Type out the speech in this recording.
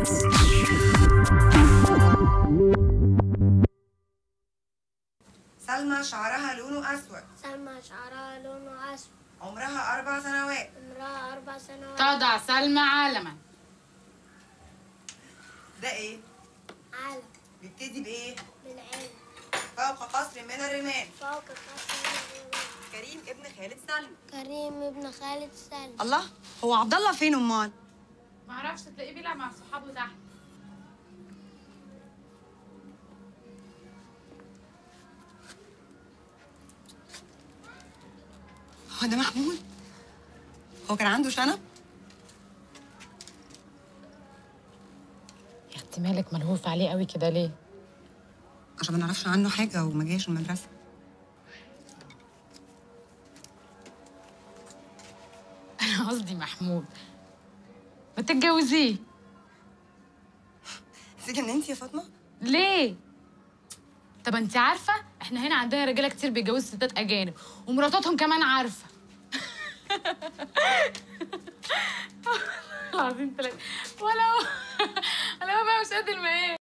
سلمى شعرها لونه أسود سلمى شعرها لونه أسود عمرها أربع سنوات عمرها أربع سنوات تضع سلمى علما ده إيه؟ عالم بيبتدي بإيه؟ بالعلم فوق قصر من الرمال فوق قصر كريم ابن خالد سلمى كريم ابن خالد سلمى الله هو عبد الله فين أمال؟ معرفش تلاقيه بيلعب مع صحابه تحت هو ده محمود؟ هو كان عنده شنب؟ يا اختي مالك ملهوف عليه قوي كده ليه عشان ما نعرفش عنه حاجة وما جاش المدرسة انا قصدي محمود ما تتجوزيه نسيتي ان انت يا فاطمة؟ ليه طب انت عارفه احنا هنا عندنا رجاله كتير بيتجوزوا ستات اجانب ومراتاتهم كمان عارفه العظيم ثلاثة ولا هو ولا هو بقى مش قد المقام